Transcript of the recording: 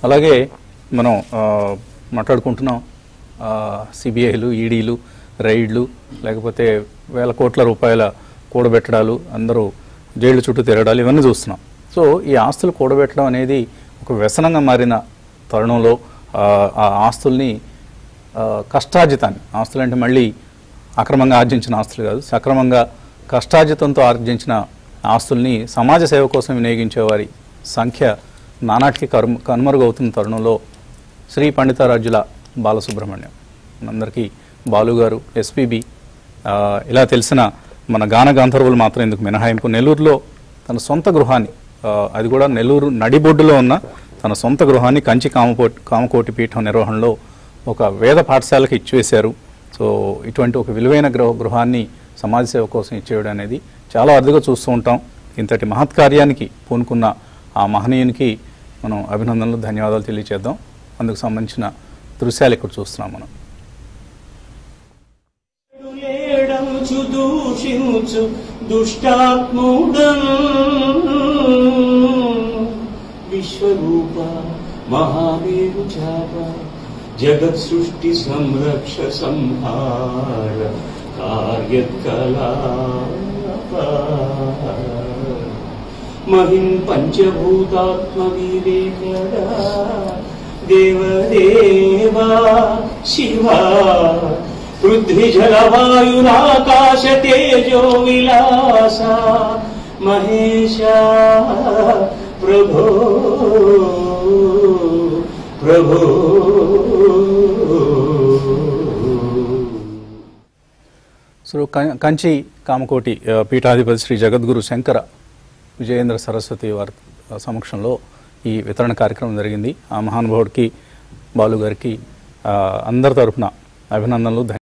అలాగే మనం ఆ, మాట్లాడుకుంటున్నాం సిబిఐలు ఈడీలు రైడ్లు లేకపోతే వేల కోట్ల రూపాయల కూడబెట్టడాలు అందరూ జైలు చుట్టూ తిరగడాలు ఇవన్నీ చూస్తున్నాం సో ఈ ఆస్తులు కూడబెట్టడం అనేది ఒక వ్యసనంగా మారిన తరుణంలో ఆ, ఆ ఆస్తుల్ని ఆ, కష్టార్జితాన్ని ఆస్తులు అంటే మళ్ళీ అక్రమంగా ఆర్జించిన ఆస్తులు కాదు సక్రమంగా కష్టార్జితంతో ఆర్జించిన ఆస్తుల్ని సమాజ సేవ కోసం వినియోగించే వారి సంఖ్య నానాటికి కరుమ కనుమరుగవుతున్న తరుణంలో శ్రీ పండితారాజ్యుల బాలసుబ్రహ్మణ్యం మనందరికీ బాలుగారు ఎస్పీబి ఇలా తెలిసిన మన గాన గాంధర్వులు మాత్రం ఎందుకు మినహాయింపు నెల్లూరులో తన సొంత గృహాన్ని ఆ, అది కూడా నెల్లూరు నడిబొడ్డులో ఉన్న తన సొంత గృహాన్ని కంచి కామకోటి కామకోటి పీఠం నిర్వహణలో ఒక వేద పాఠశాలకు ఇచ్చివేశారు సో ఇటువంటి ఒక విలువైన గృహ గృహాన్ని సమాజ సేవ కోసం ఇచ్చేయడం అనేది చాలా అరుదుగా చూస్తూ ఉంటాం ఇంతటి మహత్కార్యానికి పూనుకున్న ఆ మహనీయునికి మనం అభినందనలు ధన్యవాదాలు తెలియజేద్దాం అందుకు సంబంధించిన దృశ్యాలు ఇక్కడ చూస్తున్నాం మనం లేడంచు దూషించు దుష్టాత్ముడం విశ్వరూప మహామేరు చాప జగత్ సృష్టి సంరక్ష సంహార కార్యకలా మహిం పంచభూతాత్మవివేకరా దేవదేవా శివా పృథ్వీ జలవాయురాకాశ తేజో విలాస మహేశ ప్రభో ప్రభో సో కం- కంచి కామకోటి ఆ, పీఠాధిపతి శ్రీ జగద్గురు శంకర విజయేంద్ర సరస్వతి వారి సమక్షంలో ఈ వితరణ కార్యక్రమం జరిగింది ఆ మహానుభావుడికి బాలు గారికి ఆ, అందరి తరఫున అభినందనలు ధన్య-